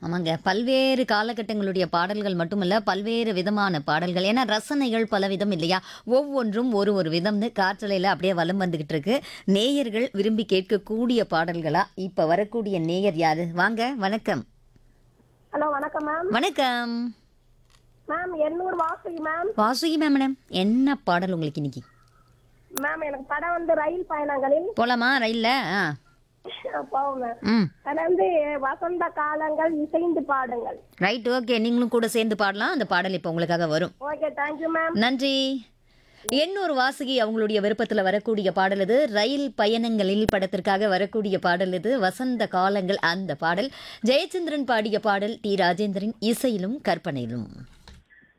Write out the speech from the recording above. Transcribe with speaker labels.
Speaker 1: ஆமாங்க பல்வேறு காலகட்டங்களுடைய பாடல்கள் மட்டுமல்ல பல்வேறு விதமான பாடல்கள் ஏன்னா ரசனைகள் பல விதம் இல்லையா ஒவ்வொன்றும் ஒரு ஒரு விதம்னு காற்றலையில் அப்படியே வலம் வந்துகிட்டு இருக்கு நேயர்கள் விரும்பி கேட்கக்கூடிய பாடல்களா இப்போ வரக்கூடிய நேயர் யாரு வாங்க வணக்கம்
Speaker 2: ஹலோ வணக்கம் மேம்
Speaker 1: வணக்கம்
Speaker 2: ma'am Ennore Vasuki ma'am
Speaker 1: Vasuki ma'am madam என்ன பாடல் உங்களுக்கு இன்னைக்கு
Speaker 2: மேம் எனக்கு படம் வந்து ரயில் பயணங்களில்
Speaker 1: போலாமா ரயில்ல ஆ
Speaker 2: போவோம் மேம்
Speaker 1: ம்
Speaker 2: அது வந்து வசந்த காலங்கள் இசைந்து பாடுங்கள்
Speaker 1: ரைட் ஓகே நீங்களும் கூட சேர்ந்து பாடலாம் அந்த பாடல் இப்போ உங்களுக்காக வரும்
Speaker 2: ஓகே தேங்க்யூ மேம்
Speaker 1: நன்றி எண்ணூர் வாசுகி அவங்களுடைய விருப்பத்தில் வரக்கூடிய பாடல் இது ரயில் பயணங்களில் படத்திற்காக வரக்கூடிய பாடல் இது வசந்த காலங்கள் அந்த பாடல் ஜெயச்சந்திரன் பாடிய பாடல் டி ராஜேந்திரன் இசையிலும் கற்பனையிலும்